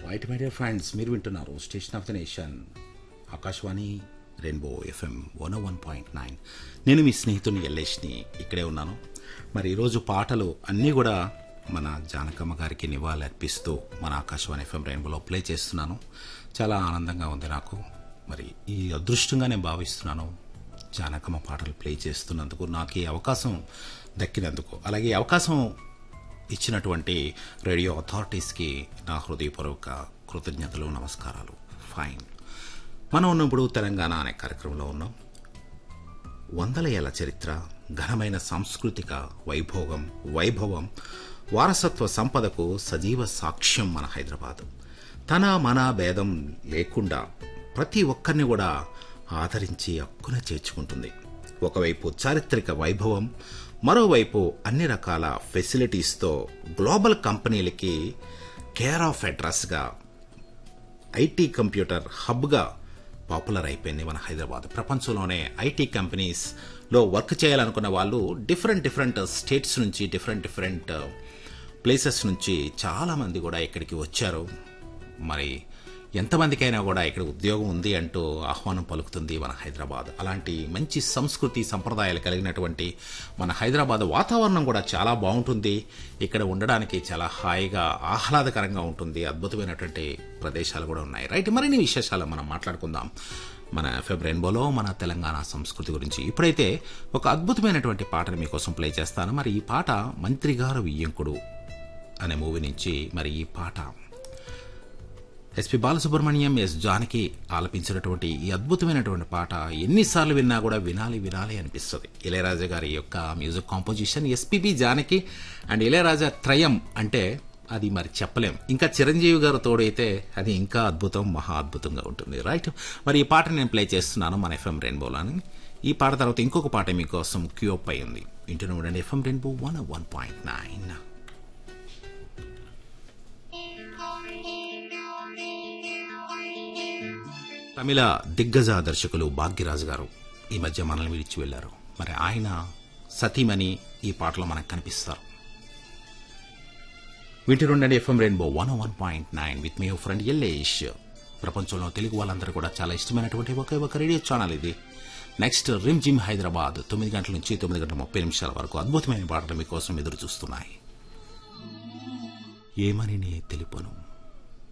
right my dear friends మీరు వింటున్నారు station of the nation Akashvani rainbow FM one one point nine నేను మీ స్నేహితుని ఎల్లేష్ని ఇక్కడే ఉన్నాను మరి ఈరోజు పాటలు అన్నీ కూడా మన జానకమ్మ గారికి నివాళి అర్పిస్తూ మన ఆకాశవాణి ఎఫ్ఎం రెయిన్బోలో ప్లే చేస్తున్నాను చాలా ఆనందంగా ఉంది నాకు మరి ఈ అదృష్టంగా నేను భావిస్తున్నాను జానకమ్మ పాటలు ప్లే చేస్తున్నందుకు నాకు ఈ అవకాశం దక్కినందుకు అలాగే ఈ అవకాశం ఇచ్చినటువంటి రేడియో అథారిటీస్కి నా హృదయపూర్వక కృతజ్ఞతలు నమస్కారాలు ఫైన్ మనం ఉన్నప్పుడు తెలంగాణ అనే కార్యక్రమంలో ఉన్నాం వందల ఏళ్ల చరిత్ర ఘనమైన సాంస్కృతిక వైభోగం వైభవం వారసత్వ సంపదకు సజీవ సాక్ష్యం మన హైదరాబాద్ తన మన భేదం లేకుండా ప్రతి ఒక్కరిని కూడా ఆదరించి హక్కున చేర్చుకుంటుంది ఒకవైపు చారిత్రక వైభవం మరోవైపు అన్ని రకాల ఫెసిలిటీస్తో గ్లోబల్ కంపెనీలకి కేర్ ఆఫ్ అడ్రస్గా ఐటీ కంప్యూటర్ హబ్గా పాపులర్ అయిపోయింది మన హైదరాబాద్ ప్రపంచంలోనే ఐటీ కంపెనీస్లో వర్క్ చేయాలనుకున్న వాళ్ళు డిఫరెంట్ డిఫరెంట్ స్టేట్స్ నుంచి డిఫరెంట్ డిఫరెంట్ ప్లేసెస్ నుంచి చాలామంది కూడా ఇక్కడికి వచ్చారు మరి ఎంతమందికైనా కూడా ఇక్కడ ఉద్యోగం ఉంది అంటూ ఆహ్వానం పలుకుతుంది మన హైదరాబాద్ అలాంటి మంచి సంస్కృతి సంప్రదాయాలు కలిగినటువంటి మన హైదరాబాద్ వాతావరణం కూడా చాలా బాగుంటుంది ఇక్కడ ఉండడానికి చాలా హాయిగా ఆహ్లాదకరంగా ఉంటుంది అద్భుతమైనటువంటి ప్రదేశాలు కూడా ఉన్నాయి రైట్ మరిన్ని విశేషాలు మనం మాట్లాడుకుందాం మన ఎఫ్ఎం రెయిన్బోలో మన తెలంగాణ సంస్కృతి గురించి ఇప్పుడైతే ఒక అద్భుతమైనటువంటి పాటను మీకోసం ప్లే చేస్తాను మరి ఈ పాట మంత్రిగారు వియ్యంకుడు అనే మూవీ నుంచి మరి ఈ పాట ఎస్పి బాలసుబ్రహ్మణ్యం ఎస్ జానకి ఆలపించినటువంటి ఈ అద్భుతమైనటువంటి పాట ఎన్నిసార్లు విన్నా కూడా వినాలి వినాలి అనిపిస్తుంది ఇళయరాజా గారి యొక్క music composition SPB Janaki and Ilaiyaraaja త్రయం అంటే అది మరి చెప్పలేం ఇంకా చిరంజీవి గారు తోడైతే అది ఇంకా అద్భుతం మహా అద్భుతంగా ఉంటుంది రైట్ మరి ఈ పాట నేను ప్లే చేస్తున్నాను మన ఎఫ్ఎం రెయిన్బోలోని ఈ పాట తర్వాత ఇంకొక పాట మీకోసం క్యూప్ అయి ఉంది ఇంటి ఉండండి FM rainbow one one point nine Tamil దిగ్గజ దర్శకులు భాగ్యరాజు గారు ఈ మధ్య మనల్ని విడిచి వెళ్లారు మరి ఆయన సతీమణి ఈ పాటలో మనకు కనిపిస్తారు వీటి రెండండి FM rainbow one one point nine with మీ ఫ్రెండ్ ఎల్లేష్ ప్రపంచంలో తెలుగు వాళ్ళందరూ కూడా చాలా ఇష్టమైనటువంటి ఒకే ఒక రేడియో ఛానల్ ఇది నెక్స్ట్ రిమ్ జిమ్ హైదరాబాద్ తొమ్మిది గంటల నుంచి తొమ్మిది గంటల ముప్పై నిమిషాల వరకు అద్భుతమైన పాటలు మీకోసం ఎదురు చూస్తున్నాయి ఏమని నే తెలుపను